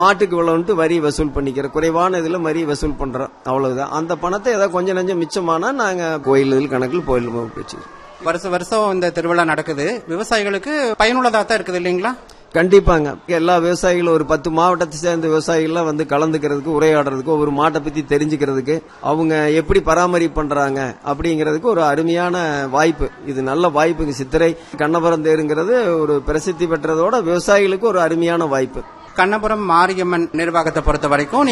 மாட்டுக்கு இவ்வளவுன்ட்டு வரி வசூல் பண்ணிக்கிற குறைவான இதுல வரி வசூல் பண்றோம் அவ்வளவுதான் அந்த பணத்தை ஏதாவது கொஞ்சம் நஞ்சம் மிச்சமானா நாங்க கோயில் கணக்கில் கோயில் வச்சு வருஷ வருஷம் இந்த திருவிழா நடக்குது விவசாயிகளுக்கு பயனுள்ளதா தான் இருக்குது இல்லைங்களா கண்டிப்பாங்க எல்லா விவசாயிகளும் ஒரு பத்து மாவட்டத்தை சேர்ந்த விவசாயிகள்லாம் வந்து கலந்துக்கிறதுக்கு உரையாடுறதுக்கு ஒவ்வொரு மாட்டை பத்தி தெரிஞ்சுக்கிறதுக்கு அவங்க எப்படி பராமரிப்பு பண்றாங்க அப்படிங்கிறதுக்கு ஒரு அருமையான வாய்ப்பு இது நல்ல வாய்ப்புங்க சித்திரை கண்ணபுரம் தேருங்கிறது ஒரு பிரசித்தி பெற்றதோட விவசாயிகளுக்கு ஒரு அருமையான வாய்ப்பு கண்ணபுரம் மாரியம்மன் நிர்வாகத்தை பொறுத்த வரைக்கும்